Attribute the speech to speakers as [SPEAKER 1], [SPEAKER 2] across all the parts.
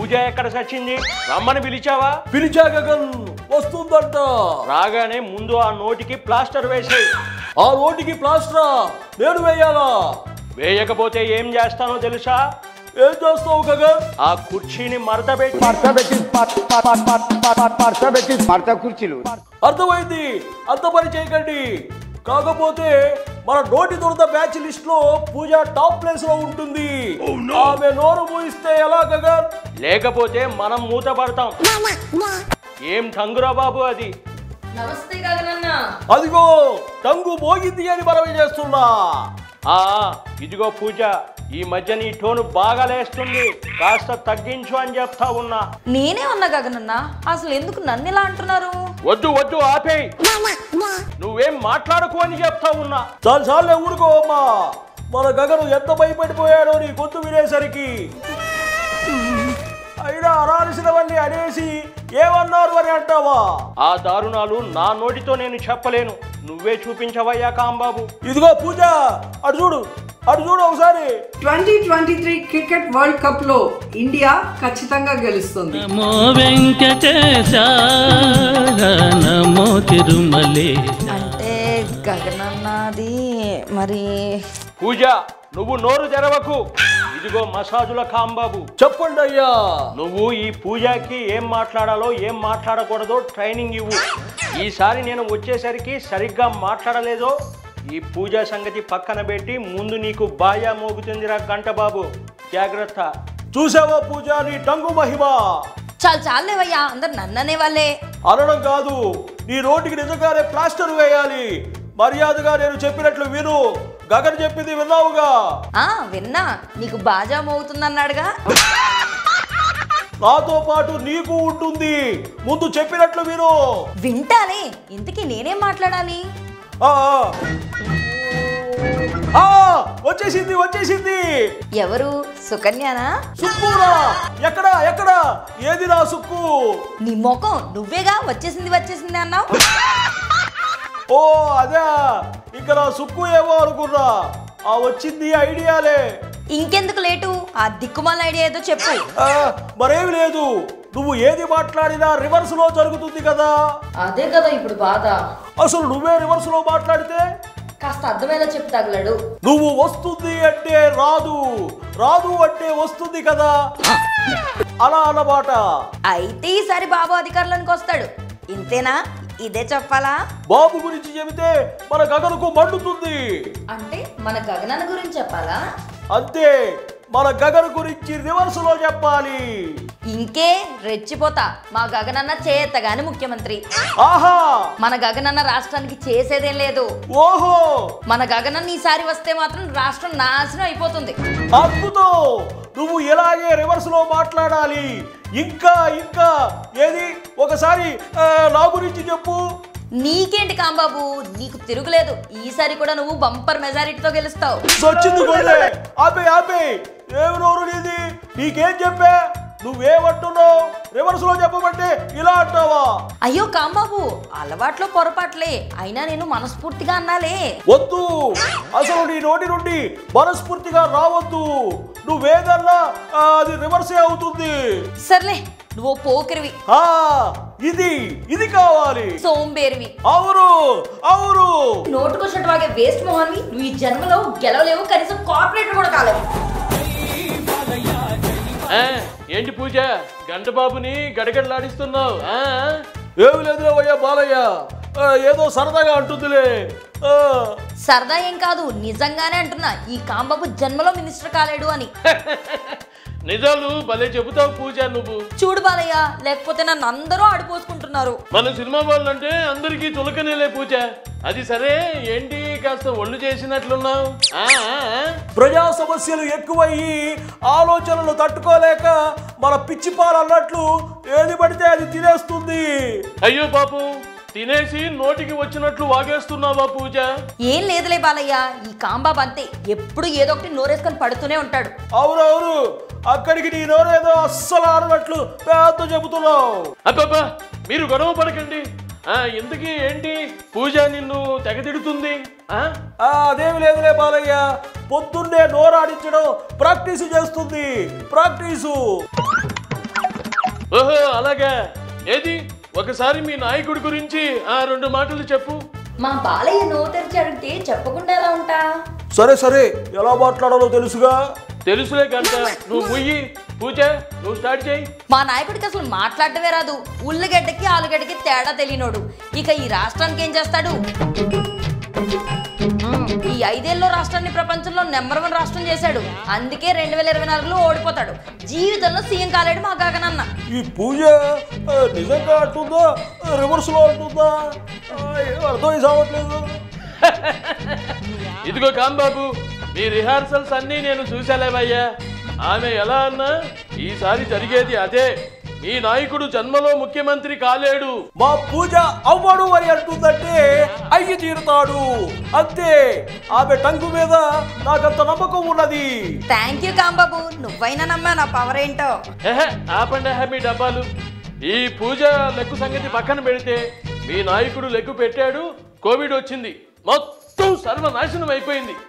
[SPEAKER 1] పూజ ఎక్కడ సచ్చింది రమ్మని పిలిచావా
[SPEAKER 2] పిలిచా గగన్ వస్తుందంట
[SPEAKER 1] రాగానే ముందు ఆ నోటికి ప్లాస్టర్ వేసేయి
[SPEAKER 2] ఆ రోడ్డుకి ప్లాస్టరా నేను వేయాలా
[SPEAKER 1] వేయకపోతే ఏం చేస్తానో తెలుసా
[SPEAKER 2] ఏం చేస్తావు గగన్
[SPEAKER 1] ఆ కుర్చీని మడత పెట్టి
[SPEAKER 3] మడత కుర్చీలు
[SPEAKER 2] అర్థమైంది అంత పని చేయకండి కాకపోతే మన నోటి దురద బ్యాచ్ లిస్ట్ లో పూజ టాప్ ప్లేస్ లో ఉంటుంది ఆమె నోరు మూయిస్తే ఎలా గగన్
[SPEAKER 1] లేకపోతే మనం మూత పడతాం ఏం టంగురా బాబు అది
[SPEAKER 4] నమస్తే గగనన్న
[SPEAKER 2] అదిగో టంగు మోగింది అని మనవి చేస్తున్నా
[SPEAKER 1] ఆ ఇదిగో పూజ ఈ మధ్య నీ టోను బాగా లేస్తుంది కాస్త తగ్గించు అని చెప్తా ఉన్నా
[SPEAKER 4] నేనే ఉన్నా గగనన్న అసలు ఎందుకు నన్ను ఇలా అంటున్నారు
[SPEAKER 1] వద్దు వద్దు ఆపేయ్ నువ్వేం మాట్లాడకు అని చెప్తా ఉన్నా
[SPEAKER 2] చాలు చాలే ఊరుకో అమ్మా మన గగను ఎంత భయపడిపోయాడో నీ గొంతు వినేసరికి అయినా అనాల్సినవన్నీ అనేసి ఏమన్నారు అని అంటావా
[SPEAKER 1] ఆ దారుణాలు నా నోటితో నేను చెప్పలేను నువ్వే చూపించవయ్యా కాంబాబు
[SPEAKER 2] ఇదిగో పూజ అటు చూడు అటు చూడు ఒకసారి
[SPEAKER 5] twenty twenty three cricket world cup లో ఇండియా ఖచ్చితంగా గెలుస్తుంది
[SPEAKER 6] నమో వెంకటేశ నమో తిరుమలేశ
[SPEAKER 4] అంటే గగనన్నది మరి
[SPEAKER 1] పూజ నువ్వు నోరు తెరవకు ఇదిగో మసాజుల కాంబాబు
[SPEAKER 2] చెప్పండి అయ్యా
[SPEAKER 1] నువ్వు ఈ పూజకి ఏం మాట్లాడాలో ఏం మాట్లాడకూడదో ట్రైనింగ్ ఇవ్వు ఈసారి నేను వచ్చేసరికి సరిగ్గా మాట్లాడలేదో ఈ పూజ సంగతి పక్కన పెట్టి ముందు నీకు బాయా మోగుతుందిరా గంట బాబు జాగ్రత్త
[SPEAKER 2] చూసావా పూజ నీ టంగు మహిమ
[SPEAKER 4] చాలు చాలేవయ్యా అందరు నన్ననే వాళ్ళే
[SPEAKER 2] అనడం కాదు నీ రోడ్డుకి నిజంగానే ప్లాస్టర్ వేయాలి మర్యాదగా నేను చెప్పినట్లు విను గగన్ చెప్పింది విన్నావుగా
[SPEAKER 4] ఆ విన్నా నీకు బాజా మోగుతుందన్నాడుగా
[SPEAKER 2] నాతో పాటు నీకు ఉంటుంది ముందు చెప్పినట్లు విను
[SPEAKER 4] వింటానే ఇంతకీ నేనేం మాట్లాడాలి
[SPEAKER 2] ఆ, ఆ. ఆ, వచ్చేసింది వచ్చేసింది
[SPEAKER 4] ఎవరు సుకన్యానా
[SPEAKER 2] సుక్కురా ఎక్కడా ఎక్కడా ఏది నా సుక్కు
[SPEAKER 4] నీ ముఖం నువ్వేగా వచ్చేసింది వచ్చేసింది అన్నావు
[SPEAKER 2] ఓ అదే ఇక నా సుక్కు ఏమో అనుకున్నా ఆ వచ్చింది ఐడియాలే
[SPEAKER 4] ఇంకెందుకు లేటు ఆ దిక్కుమాల ఐడియా ఏదో చెప్పు
[SPEAKER 2] ఆ, మరేమి లేదు నువ్వు ఏది మాట్లాడినా రివర్స్ లో జరుగుతుంది కదా
[SPEAKER 4] అదే కదా ఇప్పుడు బాధ
[SPEAKER 2] అసలు నువ్వే రివర్స్ లో మాట్లాడితే
[SPEAKER 4] కాస్త అర్థమయ్యేలా చెప్పు తగలడు
[SPEAKER 2] నువ్వు వస్తుంది అంటే రాదు రాదు అంటే వస్తుంది కదా అలా అన్నమాట
[SPEAKER 4] అయితే ఈసారి బాబు అధికారంలోకి వస్తాడు ఇంతేనా ఇదే చెప్పాలా
[SPEAKER 2] బాబు గురించి చెబితే మన గగనకు మండుతుంది
[SPEAKER 4] అంటే మన గగనాన్న గురించి చెప్పాలా
[SPEAKER 2] అంతే మన గగన్ గురించి రివర్స్ లో చెప్పాలి
[SPEAKER 4] ఇంకే రెచ్చిపోతా మా గగనన్న చేయత్తగాని ముఖ్యమంత్రి
[SPEAKER 2] ఆహా
[SPEAKER 4] మన గగనన్న రాష్ట్రానికి చేసేదేం లేదు
[SPEAKER 2] ఓహో
[SPEAKER 4] మన గగనన్న ఈసారి వస్తే మాత్రం రాష్ట్రం నాశనం అయిపోతుంది
[SPEAKER 2] అద్భుతం నువ్వు ఇలాగే రివర్స్ లో మాట్లాడాలి ఇంకా ఇంకా ఏది ఒకసారి ఆ, నా గురించి చెప్పు
[SPEAKER 4] నీకేంటి కాంబాబు నీకు తిరుగులేదు ఈసారి కూడా నువ్వు బంపర్ మెజారిటీతో గెలుస్తావు
[SPEAKER 2] వచ్చింది గొర్రె ఆపే ఆపే ఏమి నోరు నీది నీకేం చెప్పా నువ్వేమంటున్నావు రివర్స్ లో చెప్పమంటే ఇలా అంటావా
[SPEAKER 4] అయ్యో కాంబాబు అలవాట్లో పొరపాట్లే అయినా నేను మనస్ఫూర్తిగా అన్నాలే
[SPEAKER 2] వద్దు అసలు నీ నోటి నుండి మనస్ఫూర్తిగా రావద్దు నువ్వేదన్నా ఆ, అది రివర్సే అవుతుంది
[SPEAKER 4] సర్లే నువ్వు పోకిరివి
[SPEAKER 2] ఆ ఇది ఇది కావాలి
[SPEAKER 4] సోంబేరివి
[SPEAKER 2] అవును అవును
[SPEAKER 4] నోటుకొచ్చినట్టు వాగే వేస్ట్ మోహన్వి నువ్వు ఈ జన్మలో గెలవలేవు కనీసం కార్పొరేటర్ కూడా కాలేవు
[SPEAKER 1] ఆ, ఏంటి పూజ గంట బాబుని గడగడలాడిస్తున్నావు ఆ?
[SPEAKER 2] ఏమి లేదులే అయ్యా బాలయ్య ఆ, ఏదో సరదాగా అంటుందిలే ఆ,
[SPEAKER 4] సరదా ఏం కాదు నిజంగానే అంటున్నా ఈ కాంబాబు జన్మలో మినిస్టర్ కాలేడు అని
[SPEAKER 1] నిజాలు భలే చెబుతావు పూజ నువ్వు
[SPEAKER 4] చూడు బాలయ్య లేకపోతే నన్ను అందరూ ఆడిపోసుకుంటున్నారు
[SPEAKER 1] మన సినిమా వాళ్ళంటే అందరికీ తులకనేలే పూజ అది సరే ఏంటి కాస్త ఒళ్ళు చేసినట్లున్నావు ఆ, ఆ, ఆ?
[SPEAKER 2] ప్రజా సమస్యలు ఎక్కువయ్యి ఆలోచనలు తట్టుకోలేక మన పిచ్చిపాలు అన్నట్లు ఏది పడితే అది తినేస్తుంది
[SPEAKER 1] అయ్యో పాపం తినేసి నోటికి వచ్చినట్లు వాగేస్తున్నావా పూజ
[SPEAKER 4] ఏం లేదులే బాలయ్య ఈ కాంబాబు అంతే ఎప్పుడు ఏదో ఒకటి నోరేసుకొని పడుతూనే ఉంటాడు
[SPEAKER 2] అవునవును అక్కడికి నీ నోరేదో అస్సలు ఆడనట్లు పెద్ద చెబుతున్నావు
[SPEAKER 1] అబ్బబ్బా మీరు గొడవ పడకండి ఆ ఇంతకీ ఏంటి పూజ నిన్ను తెగతిడుతుంది ఆ
[SPEAKER 2] ఆ, అదేమి లేదులే బాలయ్య పొద్దున్నే నోరాడించడం ప్రాక్టీస్ చేస్తుంది ప్రాక్టీసు
[SPEAKER 7] ఓహో అలాగా ఏది ఒకసారి మీ నాయకుడి గురించి ఆ రెండు మాటలు చెప్పు
[SPEAKER 4] మా బాలయ్య నోరు తెరిచి అడిగితే చెప్పకుండా ఎలా ఉంటా
[SPEAKER 2] సరే సరే ఎలా మాట్లాడాలో తెలుసుగా
[SPEAKER 7] తెలుసులే గంట నువ్వు ముయ్యి పూజ నువ్వు స్టార్ట్ చేయి
[SPEAKER 4] మా నాయకుడికి అసలు మాట్లాడటమే రాదు ఉల్లిగడ్డకి ఆలుగడ్డకి తేడా తెలియనోడు ఇక ఈ రాష్ట్రానికి ఏం చేస్తాడు ఈ ఐదేళ్ళలో రాష్ట్రాన్ని ప్రపంచంలో నెంబర్ వన్ రాష్ట్రం చేశాడు అందుకే రెండు వేల ఇరవై నాలుగులో ఓడిపోతాడు జీవితంలో సీఎం కాలేడు మా గగనన్న
[SPEAKER 2] ఈ పూజ ఆ, నిజంగా అంటుందా రివర్స్ లో అంటుందా ఆ, ఏం అర్థం కావట్లేదు
[SPEAKER 7] ఇదిగో కాంబాబు మీ రిహార్సల్స్ అన్నీ నేను చూసాలేవయ్యా ఆమె ఎలా అన్నా ఈసారి జరిగేది అదే మీ నాయకుడు జన్మలో ముఖ్యమంత్రి కాలేడు
[SPEAKER 2] మా పూజ అవ్వడు అని అంటుందంటే అయ్యి తీరుతాడు అంతే ఆమె టంగు మీద నాకంత నమ్మకం ఉన్నది
[SPEAKER 4] థ్యాంక్ యూ కాంబాబు నువ్వైనా నమ్మా నా పవర్ ఏంటో
[SPEAKER 7] ఎహె, ఆపండి ఎహె మీ డబ్బాలు ఈ పూజ లెక్కు సంగతి పక్కన పెడితే మీ నాయకుడు లెక్కు పెట్టాడు కోవిడ్ వచ్చింది మొత్తం సర్వనాశనం అయిపోయింది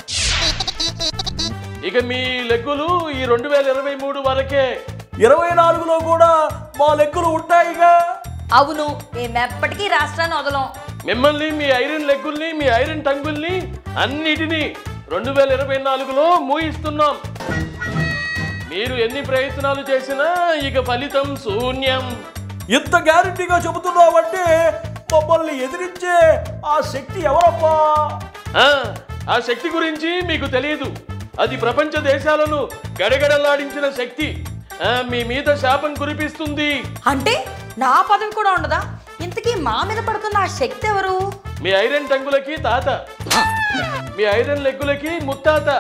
[SPEAKER 7] ఇక మీ లెక్కులు ఈ రెండు వేల ఇరవై మూడు వరకే
[SPEAKER 2] ఇరవై నాలుగులో కూడా మా లెక్కలు ఉంటాయిగా
[SPEAKER 4] అవును మేమెప్పటికీ రాష్ట్రాన్ని వదలం
[SPEAKER 7] మిమ్మల్ని మీ ఐరన్ లెగ్గుల్ని మీ ఐరన్ టంగుల్ని అన్నిటినీ రెండు వేల ఇరవై నాలుగులో మూయిస్తున్నాం మీరు ఎన్ని ప్రయత్నాలు చేసినా ఇక ఫలితం శూన్యం
[SPEAKER 2] ఇంత గ్యారంటీగా చెబుతున్నావంటే మమ్మల్ని ఎదిరించే ఆ శక్తి ఎవరబ్బా
[SPEAKER 7] ఆ, ఆ శక్తి గురించి మీకు తెలియదు అది ప్రపంచ దేశాలను గడగడలాడించిన శక్తి ఆ, మీ మీద శాపం కురిపిస్తుంది
[SPEAKER 4] అంటే నా పదవి కూడా ఉండదా ఇంతకీ మా మీద పడుతున్న ఆ శక్తి ఎవరు
[SPEAKER 7] మీ ఐరన్ టంగులకి తాత మీ ఐరన్ లెగ్గులకి ముత్తాత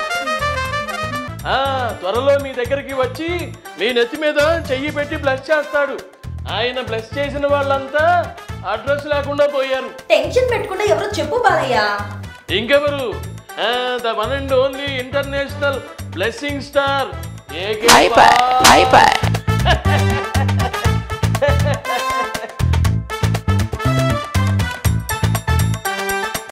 [SPEAKER 7] ఆ త్వరలో మీ దగ్గరికి వచ్చి మీ నెత్తి మీద చెయ్యి పెట్టి బ్లస్ చేస్తాడు ఆయన బ్లస్ చేసిన వాళ్ళంతా అడ్రస్ లేకుండా పోయారు
[SPEAKER 4] టెన్షన్ పెట్టుకుంటే ఎవరో చెప్పు బాలయ్య
[SPEAKER 7] ఇంకెవరు the one and only international blessing star AK